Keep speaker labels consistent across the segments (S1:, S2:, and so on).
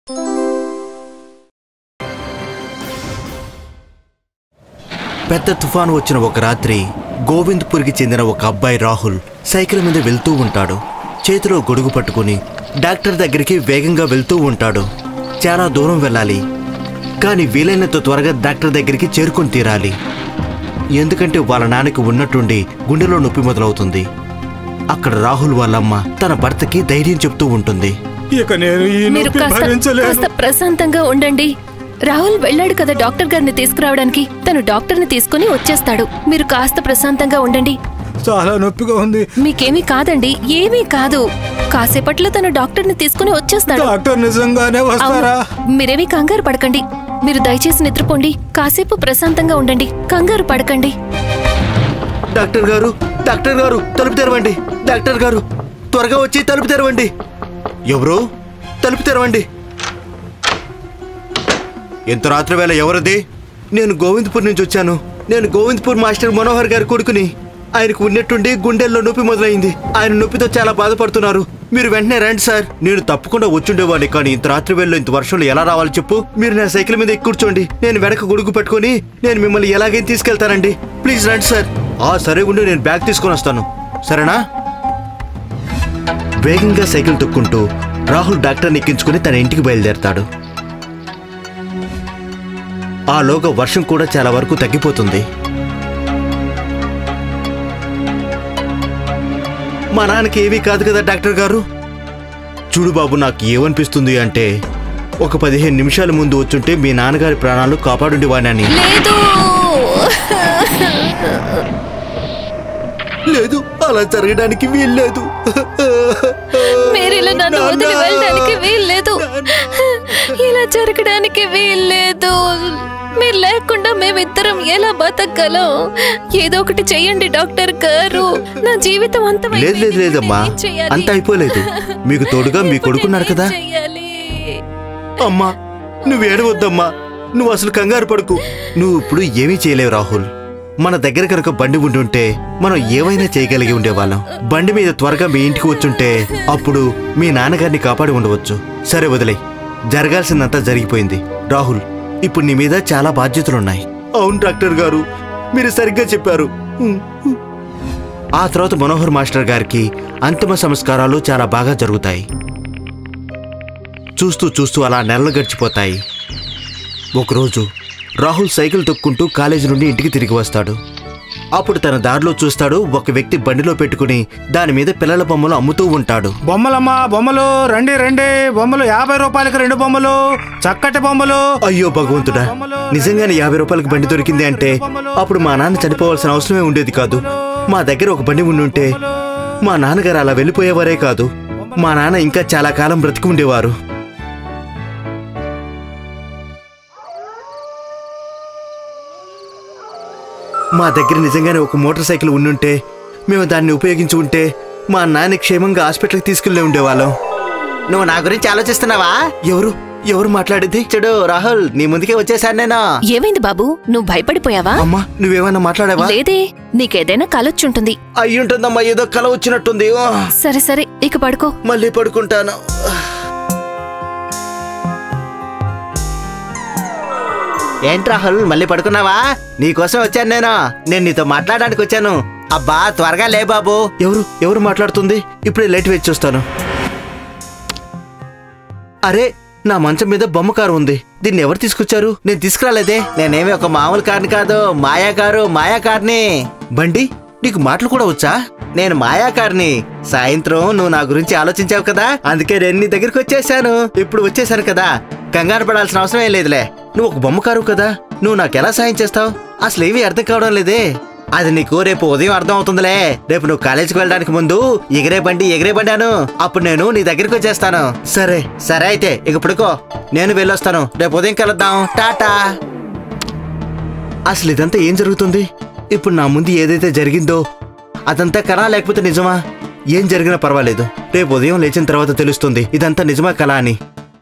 S1: పెద్ద తుఫాను వచ్చిన ఒక రాత్రి గోవింద్పూర్కి చెందిన ఒక అబ్బాయి రాహుల్ సైకిల్ మీద వెళ్తూ ఉంటాడు చేతిలో గొడుగు పట్టుకుని డాక్టర్ దగ్గరికి వేగంగా వెళ్తూ ఉంటాడు చాలా దూరం వెళ్ళాలి కానీ వీలైనంత త్వరగా డాక్టర్ దగ్గరికి చేరుకొని తీరాలి ఎందుకంటే వాళ్ళ నాన్నకి ఉన్నట్టుండి గుండెలో నొప్పి మొదలవుతుంది అక్కడ రాహుల్ వాళ్ళమ్మ తన భర్తకి ధైర్యం చెప్తూ ఉంటుంది
S2: ఇక నేను ఈ
S3: మీరు
S2: నొప్పి
S3: కాస్త
S2: భరించలేను
S3: కాస్త ప్రశాంతంగా ఉండండి రాహుల్ వెళ్ళాడు కదా డాక్టర్ గారిని తీసుకురావడానికి తను డాక్టర్ని తీసుకుని వచ్చేస్తాడు మీరు కాస్త ప్రశాంతంగా ఉండండి
S2: చాలా నొప్పిగా ఉంది
S3: మీకేమీ కాదండి ఏమీ కాదు కాసేపట్లో తను డాక్టర్ని తీసుకుని వచ్చేస్తాడు
S2: డాక్టర్ నిజంగానే
S3: అవును.
S2: వస్తారా
S3: మీరేమీ కంగారు పడకండి మీరు దయచేసి నిద్రపోండి కాసేపు ప్రశాంతంగా ఉండండి కంగారు పడకండి
S1: డాక్టర్ గారు డాక్టర్ గారు తలుపు తెరవండి డాక్టర్ గారు త్వరగా వచ్చి తలుపు తెరవండి ఎవరు తలుపు తెరవండి ఎంత రాత్రి వేళ ఎవరిది నేను గోవింద్పూర్ నుంచి వచ్చాను నేను గోవింద్పూర్ మాస్టర్ మనోహర్ గారి కొడుకుని ఆయనకు ఉన్నట్టుండి గుండెల్లో నొప్పి మొదలైంది ఆయన నొప్పితో చాలా బాధపడుతున్నారు మీరు వెంటనే రండి సార్ నేను తప్పకుండా వచ్చుండేవాడిని కానీ ఇంత రాత్రి వేళలో ఇంత వర్షంలో ఎలా రావాలి చెప్పు మీరు నా సైకిల్ మీద ఎక్కి కూర్చోండి నేను వెనక గొడుగు పట్టుకొని నేను మిమ్మల్ని ఎలాగైనా తీసుకెళ్తానండి ప్లీజ్ రండి సార్ ఆ సరే ఉండి నేను బ్యాగ్ తీసుకొని వస్తాను సరేనా వేగంగా సైకిల్ తొక్కుంటూ రాహుల్ డాక్టర్ని ఎక్కించుకుని తన ఇంటికి బయలుదేరతాడు ఆలోగా వర్షం కూడా చాలా వరకు తగ్గిపోతుంది మా నాన్నకి ఏమీ కాదు కదా డాక్టర్ గారు చూడు బాబు నాకు ఏమనిపిస్తుంది అంటే ఒక పదిహేను నిమిషాల ముందు వచ్చుంటే మీ నాన్నగారి ప్రాణాలు కాపాడుండేవాడిని
S3: లేదు
S1: లేదు అలా జరగడానికి వీల్లేదు
S3: మీరు ఇలా నన్ను వదిలి వెళ్ళడానికి వీల్లేదు ఇలా జరగడానికి వీల్లేదు మీరు లేకుండా మేమిద్దరం ఎలా బతకగలం ఏదో ఒకటి చెయ్యండి డాక్టర్ గారు నా జీవితం అంత
S1: లేదు లేదు లేదమ్మా అంత అయిపోలేదు మీకు తోడుగా మీ కొడుకున్నారు కదా
S3: చెయ్యాలి
S1: అమ్మా నువ్వు ఏడవద్దమ్మా నువ్వు అసలు కంగారు పడుకు నువ్వు ఇప్పుడు ఏమీ చేయలేవు రాహుల్ మన దగ్గర కనుక బండి ఉండుంటే మనం ఏమైనా చేయగలిగి ఉండేవాళ్ళం బండి మీద త్వరగా మీ ఇంటికి వచ్చుంటే అప్పుడు మీ నాన్నగారిని కాపాడి ఉండవచ్చు సరే వదిలే జరగాల్సిందంతా జరిగిపోయింది రాహుల్ ఇప్పుడు నీ మీద చాలా బాధ్యతలున్నాయి అవును డాక్టర్ గారు మీరు సరిగ్గా చెప్పారు ఆ తర్వాత మనోహర్ మాస్టర్ గారికి అంతిమ సంస్కారాలు చాలా బాగా జరుగుతాయి చూస్తూ చూస్తూ అలా నెలలు గడిచిపోతాయి ఒకరోజు రాహుల్ సైకిల్ తొక్కుంటూ కాలేజీ నుండి ఇంటికి తిరిగి వస్తాడు అప్పుడు తన దారిలో చూస్తాడు ఒక వ్యక్తి బండిలో పెట్టుకుని దాని మీద పిల్లల బొమ్మలు అమ్ముతూ ఉంటాడు
S2: బొమ్మలమ్మా బొమ్మలు రండి రండి బొమ్మలు యాభై రూపాయలకి రెండు బొమ్మలు చక్కటి బొమ్మలు
S1: అయ్యో భగవంతుడా నిజంగానే యాభై రూపాయలకి బండి దొరికింది అంటే అప్పుడు మా నాన్న చనిపోవాల్సిన అవసరమే ఉండేది కాదు మా దగ్గర ఒక బండి ఉండుంటే మా నాన్నగారు అలా వెళ్ళిపోయేవారే కాదు మా నాన్న ఇంకా చాలా కాలం బ్రతికి ఉండేవారు మా దగ్గర నిజంగానే ఒక మోటార్ సైకిల్ ఉండుంటే మేము దాన్ని ఉపయోగించి ఉంటే మా నాన్న క్షేమంగా హాస్పిటల్కి తీసుకెళ్లే ఉండేవాళ్ళం నువ్వు నా గురించి ఆలోచిస్తున్నావా ఎవరు ఎవరు మాట్లాడేది చెడు రాహుల్ నీ ముందుకే వచ్చేసాను నేను
S3: ఏమైంది బాబు నువ్వు భయపడిపోయావా
S1: అమ్మా నువ్వేమన్నా మాట్లాడావా
S3: లేదే నీకేదైనా కలొచ్చుంటుంది
S1: అయ్యుంటుందమ్మా ఏదో కల వచ్చినట్టుంది ఓ,
S3: సరే సరే ఇక పడుకో
S1: మళ్ళీ పడుకుంటాను ఏంటి రాహుల్ మళ్ళీ పడుకున్నావా నీకోసం వచ్చాను నేను నేను నీతో మాట్లాడడానికి వచ్చాను అబ్బా త్వరగా లే బాబు ఎవరు ఎవరు మాట్లాడుతుంది ఇప్పుడే లైట్ వేచి చూస్తాను అరే నా మంచం మీద బొమ్మ కారు ఉంది దీన్ని ఎవరు తీసుకొచ్చారు నేను తీసుకురాలేదే నేనేమి ఒక మామూలు కార్ని కాదు మాయా కారు మాయా కార్ని బండి నీకు మాటలు కూడా వచ్చా నేను మాయా కార్ని సాయంత్రం నువ్వు నా గురించి ఆలోచించావు కదా అందుకే నేను నీ దగ్గరికి వచ్చేసాను ఇప్పుడు వచ్చేసాను కదా కంగారు పడాల్సిన అవసరం ఏం లేదులే నువ్వు ఒక బొమ్మ కారు కదా నువ్వు నాకు ఎలా సాయం చేస్తావు అసలు ఏమీ అర్థం కావడం లేదే అది నీకు రేపు ఉదయం అర్థం అవుతుందిలే రేపు నువ్వు కాలేజీకి వెళ్ళడానికి ముందు ఎగిరే బండి ఎగిరే బండి అను అప్పుడు నేను నీ దగ్గరికి వచ్చేస్తాను సరే సరే అయితే ఇక పడుకో నేను వెళ్ళొస్తాను రేపు ఉదయం కలుద్దాం టాటా అసలు ఇదంతా ఏం జరుగుతుంది ఇప్పుడు నా ముందు ఏదైతే జరిగిందో అదంతా కళ లేకపోతే నిజమా ఏం జరిగినా పర్వాలేదు రేపు ఉదయం లేచిన తర్వాత తెలుస్తుంది ఇదంతా నిజమా కళ అని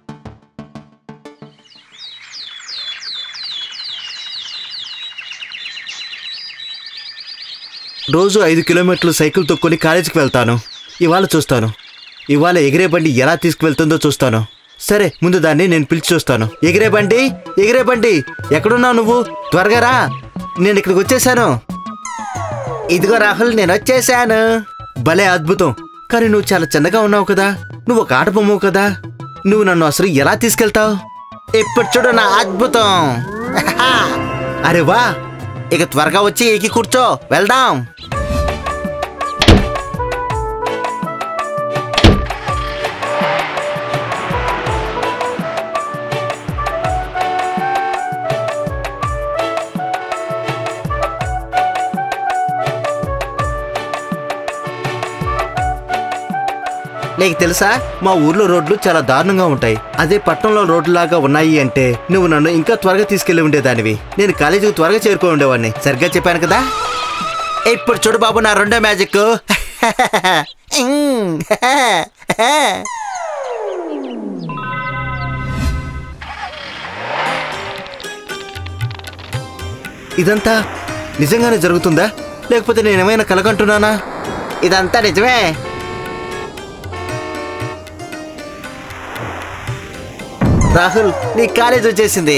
S1: రోజు ఐదు కిలోమీటర్లు సైకిల్ తొక్కుని కాలేజీకి వెళ్తాను ఇవాళ చూస్తాను ఇవాళ ఎగిరే బండి ఎలా తీసుకువెళ్తుందో చూస్తాను సరే ముందు దాన్ని నేను పిలిచి చూస్తాను ఎగిరే బండి ఎగిరే బండి ఎక్కడున్నావు నువ్వు త్వరగా రా నేను ఇక్కడికి వచ్చేసాను ఇదిగో రాహుల్ నేను వచ్చేసాను భలే అద్భుతం కానీ నువ్వు చాలా చిన్నగా ఉన్నావు కదా నువ్వు ఒక ఆట బొమ్మవు కదా నువ్వు నన్ను అసలు ఎలా తీసుకెళ్తావు ఇప్పుడు చూడు నా అద్భుతం అరే వా ఇక త్వరగా వచ్చి ఎక్కి కూర్చో వెళ్దాం నీకు తెలుసా మా ఊర్లో రోడ్లు చాలా దారుణంగా ఉంటాయి అదే పట్టణంలో రోడ్లు ఉన్నాయి అంటే నువ్వు నన్ను ఇంకా త్వరగా తీసుకెళ్లి ఉండేదానివి నేను కాలేజీకి త్వరగా చేరుకో ఉండేవాడిని సరిగ్గా చెప్పాను కదా ఇప్పుడు చూడు బాబు నా రెండో మ్యాజిక్ ఇదంతా నిజంగానే జరుగుతుందా లేకపోతే నేనేమైనా కలగంటున్నానా ఇదంతా నిజమే రాహుల్ నీ కాలేజ్ వచ్చేసింది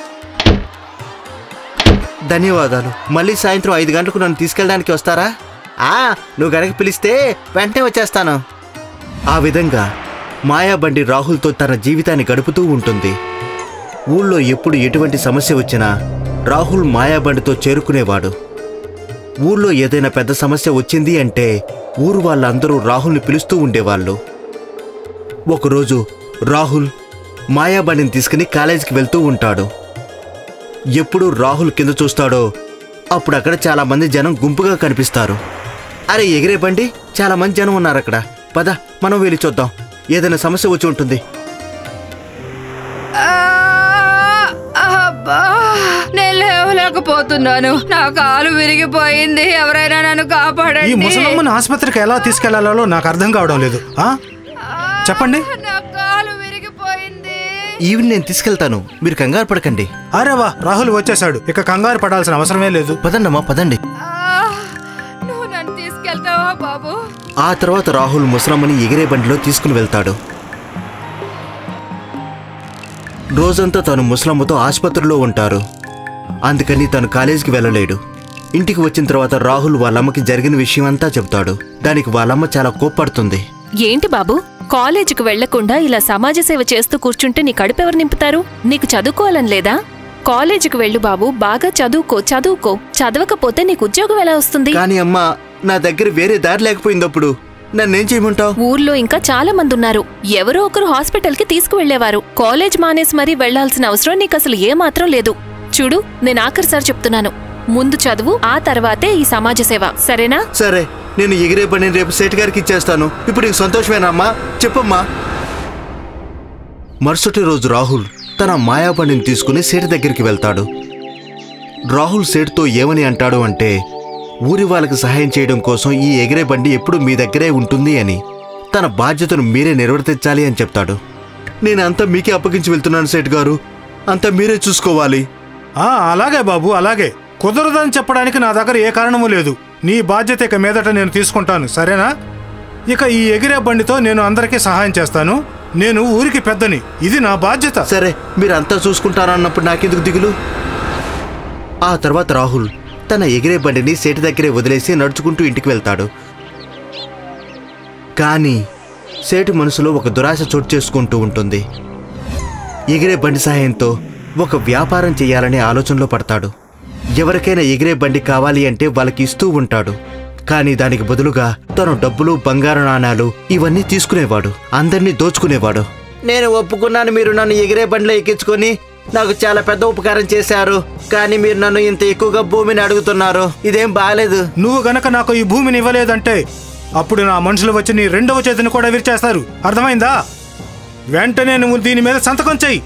S1: ధన్యవాదాలు మళ్ళీ సాయంత్రం ఐదు గంటలకు నన్ను తీసుకెళ్ళడానికి వస్తారా ఆ నువ్వు గనక పిలిస్తే వెంటనే వచ్చేస్తాను ఆ విధంగా మాయాబండి రాహుల్తో తన జీవితాన్ని గడుపుతూ ఉంటుంది ఊళ్ళో ఎప్పుడు ఎటువంటి సమస్య వచ్చినా రాహుల్ మాయాబండితో చేరుకునేవాడు ఊళ్ళో ఏదైనా పెద్ద సమస్య వచ్చింది అంటే ఊరు వాళ్ళందరూ రాహుల్ని పిలుస్తూ ఉండేవాళ్ళు ఒకరోజు రాహుల్ మాయాబండిని తీసుకుని కాలేజీకి వెళ్తూ ఉంటాడు ఎప్పుడు రాహుల్ కింద చూస్తాడో అప్పుడు అక్కడ చాలా మంది జనం గుంపుగా కనిపిస్తారు అరే ఎగిరే బండి చాలా మంది జనం ఉన్నారు అక్కడ పద మనం వెళ్ళి చూద్దాం ఏదైనా సమస్య వచ్చి ఉంటుంది
S4: ఆ, అబ్బా నేను లేవలేకపోతున్నాను నా కాలు విరిగిపోయింది ఎవరైనా నన్ను
S2: ఈ
S4: కాపాడండి
S2: ముసలమ్మని ఆసుపత్రికి ఎలా తీసుకెళ్లాలో నాకు అర్థం కావడం లేదు ఆ? చెప్పండి
S4: నా కాలు విరిగిపోయింది
S1: ఈవిని నేను తీసుకెళ్తాను మీరు కంగారు పడకండి
S2: అరే వా రాహుల్ వచ్చేసాడు ఇక కంగారు పడాల్సిన అవసరమే లేదు
S1: పదండమ్మా పదండి
S4: ఆ, నువ్వు నన్ను తీసుకెళ్తావా బాబు
S1: ఆ తర్వాత రాహుల్ ముసలమ్మని ఎగిరే బండిలో తీసుకుని వెళ్తాడు రోజంతా తను ముసలమ్మతో ఆసుపత్రిలో ఉంటారు అందుకని తను కాలేజీకి వెళ్ళలేడు ఇంటికి వచ్చిన తర్వాత రాహుల్ వాళ్ళమ్మకి జరిగిన విషయం అంతా చెబుతాడు దానికి వాళ్ళమ్మ చాలా కోప్పడుతుంది
S3: ఏంటి బాబు కాలేజీకి వెళ్లకుండా ఇలా సమాజ సేవ చేస్తూ కూర్చుంటే నీ కడుపెవరు నింపుతారు నీకు చదువుకోవాలని లేదా కాలేజీకి వెళ్ళు బాబు బాగా చదువుకో చదువుకో చదవకపోతే నీకు ఉద్యోగం ఎలా వస్తుంది
S1: కానీ అమ్మా నా దగ్గర వేరే దారి లేకపోయిందప్పుడు నన్నేం చేయమంటావు
S3: ఊర్లో ఇంకా చాలా మంది ఉన్నారు ఎవరో ఒకరు హాస్పిటల్కి తీసుకువెళ్లేవారు కాలేజ్ మానేసి మరీ వెళ్లాల్సిన అవసరం నీకు అసలు ఏమాత్రం లేదు చూడు నేను ఆఖరిసారి చెప్తున్నాను ముందు చదువు ఆ తర్వాతే ఈ సమాజ సేవ సరేనా
S1: సరే నేను ఎగిరే బండిని రేపు సేట్ గారికి ఇచ్చేస్తాను ఇప్పుడు నీకు సంతోషమేనా అమ్మా చెప్పమ్మా మరుసటి రోజు రాహుల్ తన మాయా బండిని తీసుకుని సేటు దగ్గరికి వెళ్తాడు రాహుల్ సేటుతో ఏమని అంటాడు అంటే ఊరి వాళ్ళకి సహాయం చేయడం కోసం ఈ ఎగిరే బండి ఎప్పుడు మీ దగ్గరే ఉంటుంది అని తన బాధ్యతను మీరే నిర్వర్తించాలి అని చెప్తాడు నేను అంతా మీకే అప్పగించి వెళ్తున్నాను సేట్ గారు అంతా మీరే చూసుకోవాలి
S2: ఆ అలాగే బాబు అలాగే కుదరదని చెప్పడానికి నా దగ్గర ఏ కారణము లేదు నీ బాధ్యత ఇక మీదట నేను తీసుకుంటాను సరేనా ఇక ఈ ఎగిరే బండితో నేను అందరికీ సహాయం చేస్తాను నేను ఊరికి పెద్దని ఇది నా బాధ్యత
S1: సరే మీరంతా చూసుకుంటారన్నప్పుడు నాకెందుకు దిగులు ఆ తర్వాత రాహుల్ తన ఎగిరే బండిని సేటు దగ్గరే వదిలేసి నడుచుకుంటూ ఇంటికి వెళ్తాడు కానీ సేటు మనసులో ఒక దురాశ చోటు చేసుకుంటూ ఉంటుంది ఎగిరే బండి సహాయంతో ఒక వ్యాపారం చేయాలనే ఆలోచనలో పడతాడు ఎవరికైనా ఎగిరే బండి కావాలి అంటే వాళ్ళకి ఇస్తూ ఉంటాడు కానీ దానికి బదులుగా తను డబ్బులు బంగారు నాణాలు ఇవన్నీ తీసుకునేవాడు అందరినీ దోచుకునేవాడు నేను ఒప్పుకున్నాను మీరు నన్ను ఎగిరే బండిలో ఎక్కించుకొని నాకు చాలా పెద్ద ఉపకారం చేశారు కానీ మీరు నన్ను ఇంత ఎక్కువగా భూమిని అడుగుతున్నారు ఇదేం బాగాలేదు
S2: నువ్వు గనక నాకు ఈ భూమిని ఇవ్వలేదంటే అప్పుడు నా మనుషులు వచ్చి నీ రెండవ చేతిని కూడా విరిచేస్తారు అర్థమైందా వెంటనే నువ్వు దీని మీద సంతకం చెయ్యి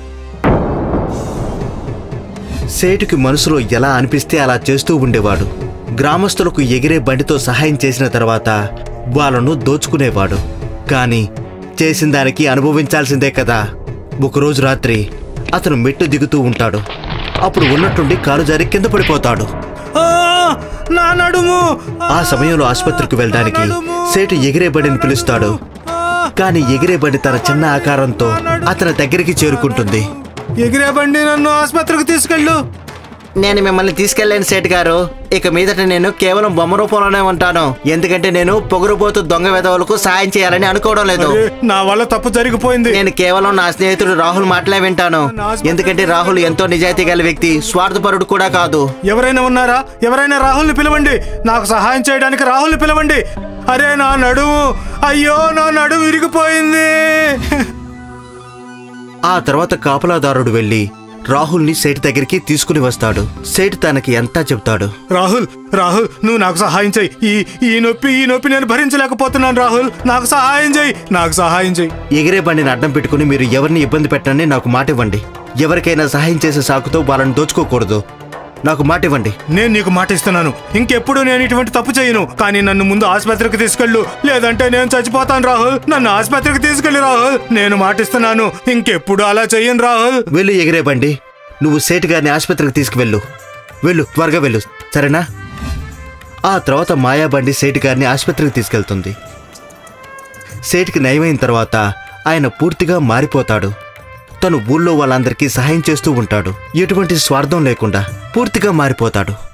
S1: సేటుకి మనసులో ఎలా అనిపిస్తే అలా చేస్తూ ఉండేవాడు గ్రామస్తులకు ఎగిరే బండితో సహాయం చేసిన తర్వాత వాళ్ళను దోచుకునేవాడు కానీ చేసిన దానికి అనుభవించాల్సిందే కదా ఒకరోజు రాత్రి అతను మెట్టు దిగుతూ ఉంటాడు అప్పుడు ఉన్నట్టుండి కాలు జారి కింద పడిపోతాడు
S2: ఆ, నా నడుము
S1: ఆ సమయంలో ఆసుపత్రికి వెళ్ళడానికి సేటు ఎగిరే బండిని పిలుస్తాడు
S2: ఆ,
S1: కానీ ఎగిరే బండి తన చిన్న ఆకారంతో అతని దగ్గరికి చేరుకుంటుంది
S2: ఎగిరే బండి నన్ను ఆసుపత్రికి తీసుకెళ్ళు
S1: నేను మిమ్మల్ని తీసుకెళ్ళలేను సేట్ గారు ఇక మీదట నేను కేవలం బొమ్మ రూపంలోనే ఉంటాను ఎందుకంటే నేను పొగరుబోతు దొంగ వెధవులకు సాయం చేయాలని అనుకోవడం లేదు
S2: అరే, నా వల్ల తప్పు జరిగిపోయింది
S1: నేను కేవలం నా స్నేహితుడు రాహుల్ మాటలే వింటాను ఎందుకంటే రాహుల్ ఎంతో నిజాయితీ గల వ్యక్తి స్వార్థపరుడు కూడా కాదు
S2: ఎవరైనా ఉన్నారా ఎవరైనా రాహుల్ని పిలవండి నాకు సహాయం చేయడానికి రాహుల్ని పిలవండి అరే నా నడుము అయ్యో నా నడుము విరిగిపోయింది
S1: ఆ తర్వాత కాపలాదారుడు వెళ్లి రాహుల్ని సేట్ దగ్గరికి తీసుకుని వస్తాడు సేట్ తనకి ఎంతా చెప్తాడు
S2: రాహుల్ రాహుల్ నువ్వు నాకు సహాయం చేయి ఈ ఈ నొప్పి ఈ నొప్పి నేను భరించలేకపోతున్నాను రాహుల్ నాకు సహాయం చేయి నాకు సహాయం చేయి
S1: ఎగిరే బండిని అడ్డం పెట్టుకుని మీరు ఎవరిని ఇబ్బంది పెట్టండి నాకు మాట ఇవ్వండి ఎవరికైనా సహాయం చేసే సాకుతో వాళ్ళని దోచుకోకూడదు నాకు మాట ఇవ్వండి
S2: నేను నీకు మాట ఇస్తున్నాను ఇంకెప్పుడు నేను ఇటువంటి తప్పు చేయను కానీ నన్ను ముందు ఆసుపత్రికి తీసుకెళ్ళు లేదంటే నేను చచ్చిపోతాను రాహుల్ నన్ను ఆసుపత్రికి తీసుకెళ్ళి రాహుల్ నేను మాటిస్తున్నాను ఇంకెప్పుడు అలా చెయ్యను రాహుల్
S1: వెళ్ళు ఎగిరే బండి నువ్వు సేటు గారిని ఆసుపత్రికి తీసుకువెళ్ళు వెళ్ళు త్వరగా వెళ్ళు సరేనా ఆ తర్వాత మాయా బండి సేటు గారిని ఆసుపత్రికి తీసుకెళ్తుంది సేటుకి నయమైన తర్వాత ఆయన పూర్తిగా మారిపోతాడు తను ఊళ్ళో వాళ్ళందరికీ సహాయం చేస్తూ ఉంటాడు ఎటువంటి స్వార్థం లేకుండా పూర్తిగా మారిపోతాడు